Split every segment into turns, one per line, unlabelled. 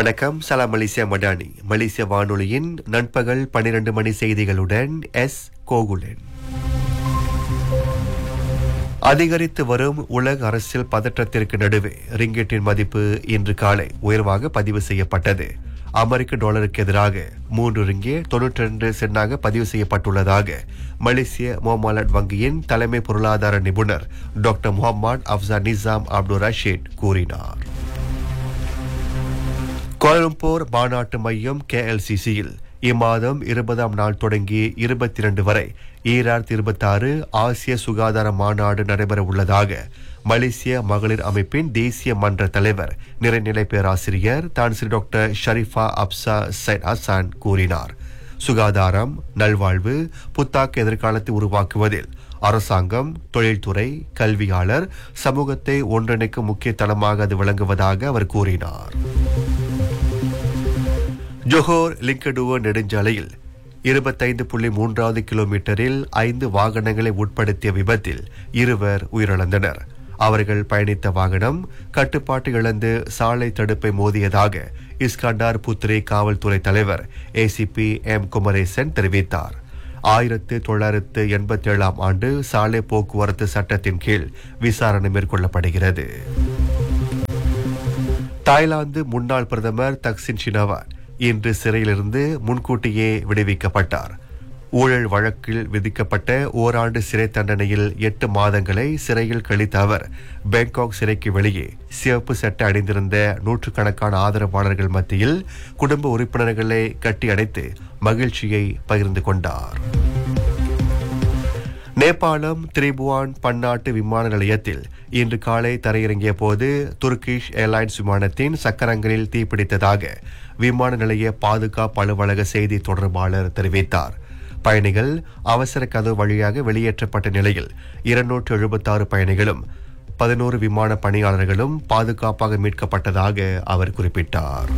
வணக்கம் சலாம் மலேசியா மடானி மலேசிய வானொலியின் நண்பகல் 12 மணி செய்திகளுடன் எஸ் கோகுலன் அதிகரித்து வரும் உலக அரசியல் பதற்றத்திற்கு நடுவே ரிங்கெட்டின் மதிப்பு இன்று காலை உயர்வாக பதிவு செய்யப்பட்டது அமெரிக்க டாலருக்கு எதிராக மூன்று ரிங்கே தொன்னூற்றி ரெண்டு சென்னாக பதிவு செய்யப்பட்டுள்ளதாக மலேசிய மோமாலட் வங்கியின் தலைமை பொருளாதார நிபுணர் doctor Mohamed Afzanizam Abdul Rashid கூறினார் கோலம்பூர் மாநாட்டு மையம் கேஎல்சிசியில் இம்மாதம் இருபதாம் நாள் தொடங்கி இருபத்தி இரண்டு வரை ஈராயிரத்தி இருபத்தி ஆறு ஆசிய சுகாதார மாநாடு நடைபெற உள்ளதாக மலேசிய மகளிர் அமைப்பின் தேசிய மன்ற தலைவர் நிறைநிலை பேராசிரியர் Tan Sri doctor Sharifah Hapsah Syed Hasan கூறினார் சுகாதாரம் நல்வாழ்வு புத்தாக்க எதிர்காலத்தை உருவாக்குவதில் அரசாங்கம் தொழில்துறை கல்வியாளர் சமூகத்தை ஒன்றிணைக்கும் முக்கிய தளமாக அது விளங்குவதாக அவர் கூறினார் ஜொஹோர் லிங்கடுவோ நெடுஞ்சாலையில் இருபத்தைந்து புள்ளி மூன்றாவது கிலோமீட்டரில் ஐந்து வாகனங்களை உட்படுத்திய விபத்தில் இருவர் உயிரிழந்தனர் அவர்கள் பயணித்த வாகனம் கட்டுப்பாட்டு இழந்து சாலை தடுப்பை மோதியதாக இஸ்காண்டார் புத்ரே காவல்துறை தலைவர் ஏசிபி எம் குமரேசன் தெரிவித்தார் ஆயிரத்து தொள்ளாயிரத்து எண்பத்தி ஏழாம் ஆண்டு சாலை போக்குவரத்து சட்டத்தின் கீழ் விசாரணை மேற்கொள்ளப்படுகிறது தாய்லாந்து முன்னாள் பிரதமர் தக்சின் ஷினவான் இன்று சிறையிலிருந்து முன்கூட்டியே விடுவிக்கப்பட்டார் ஊழல் வழக்கில் விதிக்கப்பட்ட ஓராண்டு சிறை தண்டனையில் எட்டு மாதங்களை சிறையில் கழித்த அவர் பேங்காக் சிறைக்கு வெளியே சிவப்பு சட்டை அணிந்திருந்த நூற்றுக்கணக்கான ஆதரவாளர்கள் மத்தியில் குடும்ப உறுப்பினர்களை கட்டி அடைத்து மகிழ்ச்சியை பகிர்ந்து கொண்டார் நேபாளம் திரிபுவான் பன்னாட்டு விமான நிலையத்தில் இன்று காலை தரையிறங்கிய போது துர்கிஷ் ஏர்லைன்ஸ் விமானத்தின் சக்கரங்களில் தீப்பிடித்ததாக விமான நிலைய பாதுகாப்பு அலுவலக செய்தி தொடர்பாளர் தெரிவித்தார் பயணிகள் அவசர கதவு வழியாக வெளியேற்றப்பட்ட நிலையில் இருநூற்று எழுபத்தாறு பயணிகளும் பதினோரு விமான பணியாளர்களும் பாதுகாப்பாக மீட்கப்பட்டதாக அவர் குறிப்பிட்டார்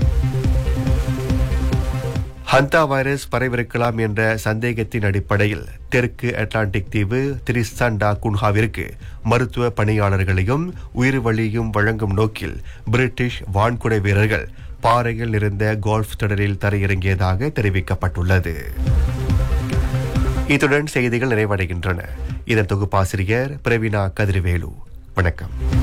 ஹந்தா வைரஸ் பரவிருக்கலாம் என்ற சந்தேகத்தின் அடிப்படையில் தெற்கு அட்லாண்டிக் தீவு திரிஸ்தாண்டா குன்ஹாவிற்கு மருத்துவ பணியாளர்களையும் உயிர் வழியும் வழங்கும் நோக்கில் பிரிட்டிஷ் வான்குடை வீரர்கள் பாறையில் நிறைந்த கோல்ஃப் தொடரில் தரையிறங்கியதாக தெரிவிக்கப்பட்டுள்ளது இத்துடன் செய்திகள் நிறைவடைகின்றன இதன் தொகுப்பாசிரியர் பிரவீனா கதிர்வேலு வணக்கம்